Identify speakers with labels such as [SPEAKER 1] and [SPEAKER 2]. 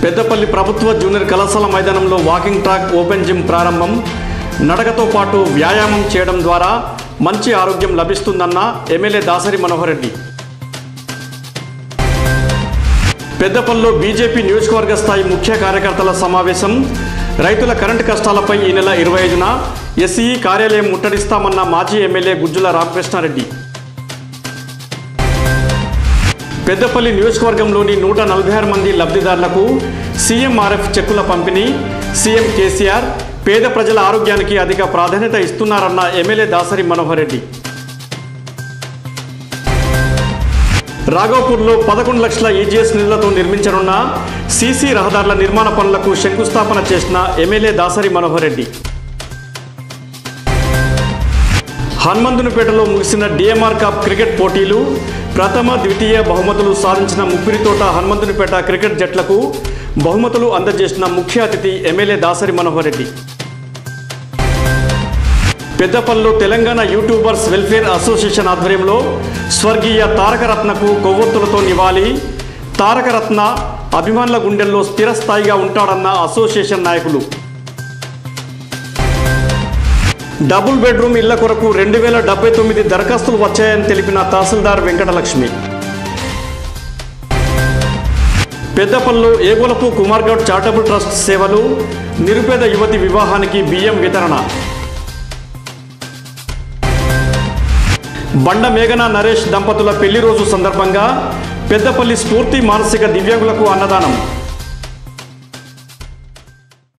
[SPEAKER 1] పెద్దపల్లి ప్రభుత్వ జూనియర్ కళాశాల మైదానంలో వాకింగ్ ట్రాక్ ఓపెన్ జిమ్ ప్రారంభం నడకతో పాటు వ్యాయామం చేయడం ద్వారా మంచి ఆరోగ్యం లభిస్తుందన్న ఎమ్మెల్యే దాసరి మనోహర్ రెడ్డి పెద్దపల్లిలో బీజేపీ నియోజకవర్గ స్థాయి ముఖ్య కార్యకర్తల సమావేశం రైతుల కరెంటు కష్టాలపై ఈ నెల ఇరవై ఐదున ఎస్ఈ కార్యాలయం ముట్టడిస్తామన్న మాజీ ఎమ్మెల్యే గుజ్జుల రామకృష్ణారెడ్డి పెద్దపల్లి నియోజకవర్గంలోని నూట నలభై ఆరు మంది లబ్ధిదారులకు సీఎంఆర్ఎఫ్ చెక్కుల పంపిణీ సీఎం కేసీఆర్ పేద ప్రజల ఆరోగ్యానికి అధిక ప్రాధాన్యత ఇస్తున్నారన్న ఎమ్మెల్యే దాసరి మనోహర్ రెడ్డి రాఘవపూర్లో పదకొండు లక్షల ఈజీఎస్ నిధులతో నిర్మించనున్న సీసీ రహదారుల నిర్మాణ పనులకు శంకుస్థాపన చేసిన ఎమ్మెల్యే దాసరి మనోహర్ రెడ్డి హనుమంతునిపేటలో ముగిసిన డిఎంఆర్ కప్ క్రికెట్ పోటీలు ప్రథమ ద్వితీయ బహుమతులు సాధించిన ముప్పిరితోట హనుమంతునిపేట క్రికెట్ జట్లకు బహుమతులు అందజేసిన ముఖ్య అతిథి ఎమ్మెల్యే దాసరి మనోహర్ రెడ్డి పెద్దపల్లిలో తెలంగాణ యూట్యూబర్స్ వెల్ఫేర్ అసోసియేషన్ ఆధ్వర్యంలో స్వర్గీయ తారకరత్నకు కొవ్వొత్తులతో నివాళి తారకరత్న అభిమానుల గుండెల్లో స్థిరస్థాయిగా ఉంటాడన్న అసోసియేషన్ నాయకులు డబుల్ బెడ్రూమ్ ఇళ్ల కొరకు రెండు వేల డెబ్బై తొమ్మిది దరఖాస్తులు వచ్చాయని తెలిపిన తహసీల్దార్ వెంకటలక్ష్మి పెద్దపల్లిలో ఏగోలపు కుమార్ గౌడ్ చారిటబుల్ ట్రస్ట్ సేవలు నిరుపేద యువతి వివాహానికి బియ్యం వితరణ బండ మేఘన నరేష్ దంపతుల పెళ్లి రోజు సందర్భంగా పెద్దపల్లి స్ఫూర్తి మానసిక దివ్యాంగులకు అన్నదానం